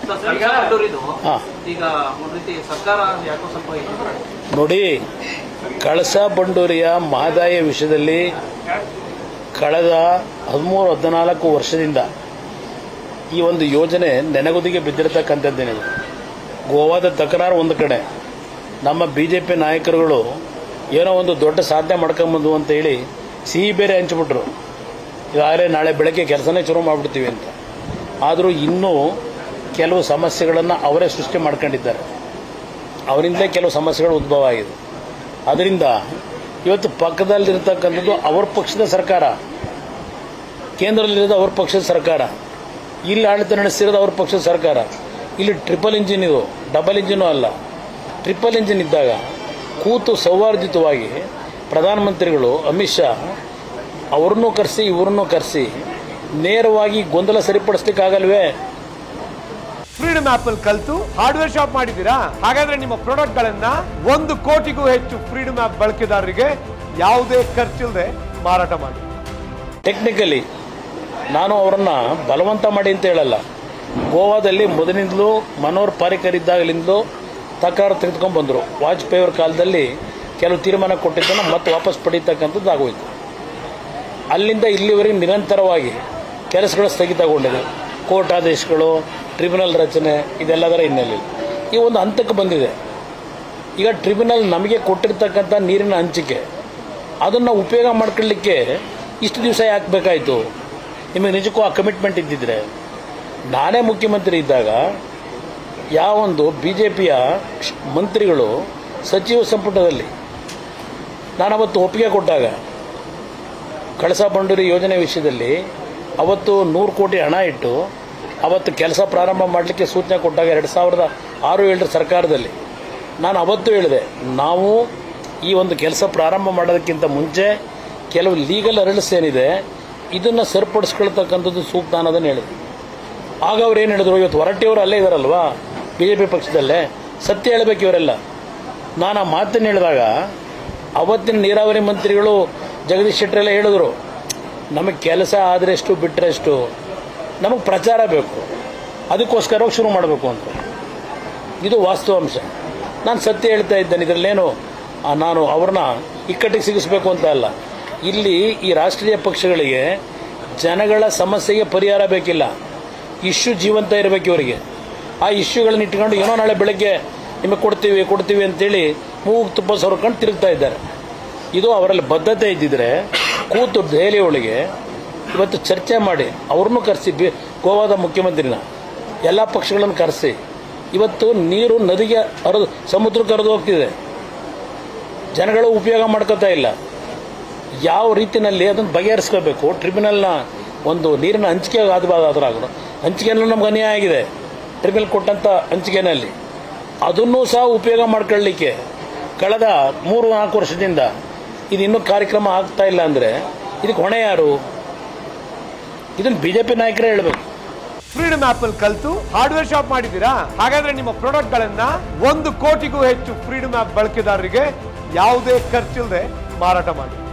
ಕಳಸ ಬಂಡೂರಿದು ಹಾಂ ಈಗ ಒಂದ್ ರೀತಿ ಸರ್ಕಾರ ಯಾಕೋ ಸ್ವಲ್ಪ ಇದು ನೋಡಿ ಕಳಸ ಬಂಡೂರಿಯ ಮಹದಾಯ ವಿಷಯದಲ್ಲಿ ಕಳೆದ ಹದಿಮೂರು ಹದಿನಾಲ್ಕು ವರ್ಷದಿಂದ ಈ ಒಂದು ಯೋಜನೆ ನೆನಗುದಿಗೆ ಬಿದ್ದಿರತಕ್ಕಂಥದ್ದೇನಿದೆ ಗೋವಾದ ತಕರಾರು ಒಂದು ಕಡೆ ನಮ್ಮ ಬಿ ಜೆ ಪಿ ನಾಯಕರುಗಳು ಏನೋ ಒಂದು ದೊಡ್ಡ ಸಾಧನೆ ಮಾಡ್ಕೊಂಬಂದು ಅಂತ ಹೇಳಿ ಸಿಹಿ ಬೇರೆ ಹಂಚ್ಬಿಟ್ರು ಈಗಾಗಲೇ ನಾಳೆ ಬೆಳಗ್ಗೆ ಕೆಲಸನೇ ಶುರು ಮಾಡಿಬಿಡ್ತೀವಿ ಅಂತ ಆದರೂ ಇನ್ನೂ ಕೆಲವು ಸಮಸ್ಯೆಗಳನ್ನು ಅವರೇ ಸೃಷ್ಟಿ ಮಾಡ್ಕೊಂಡಿದ್ದಾರೆ ಅವರಿಂದಲೇ ಕೆಲವು ಸಮಸ್ಯೆಗಳು ಉದ್ಭವ ಆಗಿದೆ ಅದರಿಂದ ಇವತ್ತು ಪಕ್ಕದಲ್ಲಿರ್ತಕ್ಕಂಥದ್ದು ಅವ್ರ ಪಕ್ಷದ ಸರ್ಕಾರ ಕೇಂದ್ರದಲ್ಲಿರೋದು ಅವ್ರ ಪಕ್ಷದ ಸರ್ಕಾರ ಇಲ್ಲಿ ಆಡಳಿತ ನಡೆಸ್ತಿರೋದು ಅವ್ರ ಪಕ್ಷದ ಸರ್ಕಾರ ಇಲ್ಲಿ ಟ್ರಿಪಲ್ ಇಂಜಿನ್ ಇದು ಡಬಲ್ ಇಂಜಿನು ಅಲ್ಲ ಟ್ರಿಪಲ್ ಇಂಜಿನ್ ಇದ್ದಾಗ ಕೂತು ಸೌಹಾರ್ದಿತವಾಗಿ ಪ್ರಧಾನಮಂತ್ರಿಗಳು ಅಮಿತ್ ಶಾ ಅವ್ರನ್ನೂ ಕರೆಸಿ ಇವ್ರನ್ನೂ ಕರೆಸಿ ನೇರವಾಗಿ ಗೊಂದಲ ಸರಿಪಡಿಸ್ಲಿಕ್ಕಾಗಲ್ವೇ ಫ್ರೀಡಮ್ ಆಪ್ ಅಲ್ಲಿ ಕಲ್ತು ಹಾರ್ಡ್ವೇರ್ ಶಾಪ್ ಮಾಡಿದ್ದೀರಾ ಹಾಗಾದ್ರೆ ನಿಮ್ಮ ಪ್ರಾಡಕ್ಟ್ ಗಳನ್ನ ಒಂದು ಕೋಟಿಗೂ ಹೆಚ್ಚು ಫ್ರೀಡಮ್ ಆಪ್ ಬಳಕೆದಾರರಿಗೆ ಯಾವುದೇ ಖರ್ಚಿಲ್ಲದೆ ಮಾರಾಟ ಮಾಡಿ ಟೆಕ್ನಿಕಲಿ ನಾನು ಅವರನ್ನ ಬಲವಂತ ಮಾಡಿ ಅಂತ ಹೇಳಲ್ಲ ಗೋವಾದಲ್ಲಿ ಮೊದಲಿಂದಲೂ ಮನೋಹರ್ ಪಾರಿಕರ್ ಇದ್ದಾಗಲಿಂದಲೂ ತಕರಾರು ತೆಗೆದುಕೊಂಡು ಬಂದರು ವಾಜಪೇಯಿ ಅವರ ಕಾಲದಲ್ಲಿ ಕೆಲವು ತೀರ್ಮಾನ ಕೊಟ್ಟಿದ್ದನ್ನು ಮತ್ತೆ ವಾಪಸ್ ಪಡೀತಕ್ಕಂಥದ್ದು ಆಗೋಯ್ತು ಅಲ್ಲಿಂದ ಇಲ್ಲಿವರೆಗೆ ನಿರಂತರವಾಗಿ ಕೆಲಸಗಳು ಸ್ಥಗಿತಗೊಂಡಿದೆ ಕೋರ್ಟ್ ಆದೇಶಗಳು ಟ್ರಿಬ್ಯುನಲ್ ರಚನೆ ಇದೆಲ್ಲದರ ಹಿನ್ನೆಲೆ ಈ ಒಂದು ಹಂತಕ್ಕೆ ಬಂದಿದೆ ಈಗ ಟ್ರಿಬ್ಯುನಲ್ ನಮಗೆ ಕೊಟ್ಟಿರ್ತಕ್ಕಂಥ ನೀರಿನ ಹಂಚಿಕೆ ಅದನ್ನು ಉಪಯೋಗ ಮಾಡ್ಕೊಳ್ಳಿಕ್ಕೆ ಇಷ್ಟು ದಿವಸ ಯಾಕೆ ಬೇಕಾಯಿತು ನಿಮಗೆ ನಿಜಕ್ಕೂ ಆ ಕಮಿಟ್ಮೆಂಟ್ ಇದ್ದಿದ್ರೆ ನಾನೇ ಮುಖ್ಯಮಂತ್ರಿ ಇದ್ದಾಗ ಯಾವೊಂದು ಬಿ ಜೆ ಪಿಯ ಮಂತ್ರಿಗಳು ಸಚಿವ ಸಂಪುಟದಲ್ಲಿ ನಾನು ಅವತ್ತು ಒಪ್ಪಿಗೆ ಕೊಟ್ಟಾಗ ಕಳಸಾ ಬಂಡೂರಿ ಯೋಜನೆ ವಿಷಯದಲ್ಲಿ ಅವತ್ತು ನೂರು ಕೋಟಿ ಹಣ ಇಟ್ಟು ಅವತ್ತು ಕೆಲಸ ಪ್ರಾರಂಭ ಮಾಡಲಿಕ್ಕೆ ಸೂಚನೆ ಕೊಟ್ಟಾಗ ಎರಡು ಸಾವಿರದ ಆರು ಏಳರ ಸರ್ಕಾರದಲ್ಲಿ ನಾನು ಅವತ್ತು ಹೇಳಿದೆ ನಾವು ಈ ಒಂದು ಕೆಲಸ ಪ್ರಾರಂಭ ಮಾಡೋದಕ್ಕಿಂತ ಮುಂಚೆ ಕೆಲವು ಲೀಗಲ್ ಅರಳ್ಸ್ ಏನಿದೆ ಇದನ್ನು ಸರಿಪಡಿಸ್ಕೊಳ್ತಕ್ಕಂಥದ್ದು ಸೂಕ್ತ ಅನ್ನೋದನ್ನು ಹೇಳಿದೆ ಆಗ ಅವ್ರು ಏನು ಹೇಳಿದ್ರು ಇವತ್ತು ಹೊರಟ್ಟಿಯವರು ಅಲ್ಲೇ ಇದಾರಲ್ವಾ ಬಿ ಜೆ ಪಿ ಪಕ್ಷದಲ್ಲೇ ಸತ್ಯ ಹೇಳಬೇಕು ಇವರೆಲ್ಲ ನಾನು ಆ ಮಾತನ್ನು ಹೇಳಿದಾಗ ಅವತ್ತಿನ ನೀರಾವರಿ ಮಂತ್ರಿಗಳು ಜಗದೀಶ್ ಶೆಟ್ಟರ್ ಎಲ್ಲ ಹೇಳಿದ್ರು ನಮಗೆ ಕೆಲಸ ಆದರೆಷ್ಟು ಬಿಟ್ಟರೆಷ್ಟು ನಮಗೆ ಪ್ರಚಾರ ಬೇಕು ಅದಕ್ಕೋಸ್ಕರವಾಗಿ ಶುರು ಮಾಡಬೇಕು ಅಂತ ಇದು ವಾಸ್ತವಾಂಶ ನಾನು ಸತ್ಯ ಹೇಳ್ತಾ ಇದ್ದೇನೆ ಇದರಲ್ಲೇನು ಆ, ನಾನು ಅವ್ರನ್ನ ಇಕ್ಕಟ್ಟಿಗೆ ಸಿಗಿಸ್ಬೇಕು ಅಂತ ಅಲ್ಲ ಇಲ್ಲಿ ಈ ರಾಷ್ಟ್ರೀಯ ಪಕ್ಷಗಳಿಗೆ ಜನಗಳ ಸಮಸ್ಯೆಗೆ ಪರಿಹಾರ ಬೇಕಿಲ್ಲ ಇಶ್ಯೂ ಜೀವಂತ ಇರಬೇಕು ಇವರಿಗೆ ಆ ಇಶ್ಯೂಗಳನ್ನ ಇಟ್ಕೊಂಡು ಏನೋ ನಾಳೆ ಬೆಳಗ್ಗೆ ನಿಮಗೆ ಕೊಡ್ತೀವಿ ಕೊಡ್ತೀವಿ ಅಂತೇಳಿ ಮೂಗು ತುಪ್ಪ ಸೊರ್ಕೊಂಡು ತಿರುಗ್ತಾ ಇದ್ದಾರೆ ಇದು ಅವರಲ್ಲಿ ಬದ್ಧತೆ ಇದ್ದಿದ್ರೆ ಕೂತು ದೆಹಲಿ ಒಳಗೆ ಇವತ್ತು ಚರ್ಚೆ ಮಾಡಿ ಅವ್ರನ್ನೂ ಕರೆಸಿ ಬಿ ಗೋವಾದ ಮುಖ್ಯಮಂತ್ರಿನ ಎಲ್ಲ ಪಕ್ಷಗಳನ್ನು ಕರೆಸಿ ಇವತ್ತು ನೀರು ನದಿಗೆ ಹರಿದು ಸಮುದ್ರಕ್ಕೆ ಹರಿದು ಹೋಗ್ತಿದೆ ಜನಗಳು ಉಪಯೋಗ ಮಾಡ್ಕೋತಾ ಇಲ್ಲ ಯಾವ ರೀತಿನಲ್ಲಿ ಅದನ್ನು ಬಗೆಹರಿಸ್ಕೋಬೇಕು ಟ್ರಿಬ್ಯುನಲ್ನ ಒಂದು ನೀರಿನ ಹಂಚಿಕೆ ಆದರಾಗಲು ಹಂಚಿಕೆನಲ್ಲೂ ನಮ್ಗೆ ಅನ್ಯಾಯ ಆಗಿದೆ ಟ್ರಿಬ್ಯುನಲ್ ಕೊಟ್ಟಂಥ ಹಂಚಿಕೆನಲ್ಲಿ ಅದನ್ನೂ ಸಹ ಉಪಯೋಗ ಮಾಡ್ಕೊಳ್ಳಿಕ್ಕೆ ಕಳೆದ ಮೂರು ನಾಲ್ಕು ವರ್ಷದಿಂದ ಇದು ಇನ್ನೂ ಕಾರ್ಯಕ್ರಮ ಆಗ್ತಾ ಇಲ್ಲ ಅಂದರೆ ಇದಕ್ಕೆ ಹೊಣೆ ಯಾರು ಇದನ್ನು ಬಿ ಜೆ ಪಿ ನಾಯಕರೇ ಹೇಳಬೇಕು ಫ್ರೀಡಮ್ ಆಪ್ ಅಲ್ಲಿ ಕಲ್ತು ಹಾರ್ಡ್ವೇರ್ ಶಾಪ್ ಮಾಡಿದ್ದೀರಾ ಹಾಗಾದ್ರೆ ನಿಮ್ಮ ಪ್ರಾಡಕ್ಟ್ ಗಳನ್ನ ಒಂದು ಕೋಟಿಗೂ ಹೆಚ್ಚು ಫ್ರೀಡಮ್ ಆಪ್ ಬಳಕೆದಾರರಿಗೆ ಯಾವುದೇ ಖರ್ಚಿಲ್ಲದೆ ಮಾರಾಟ ಮಾಡಿ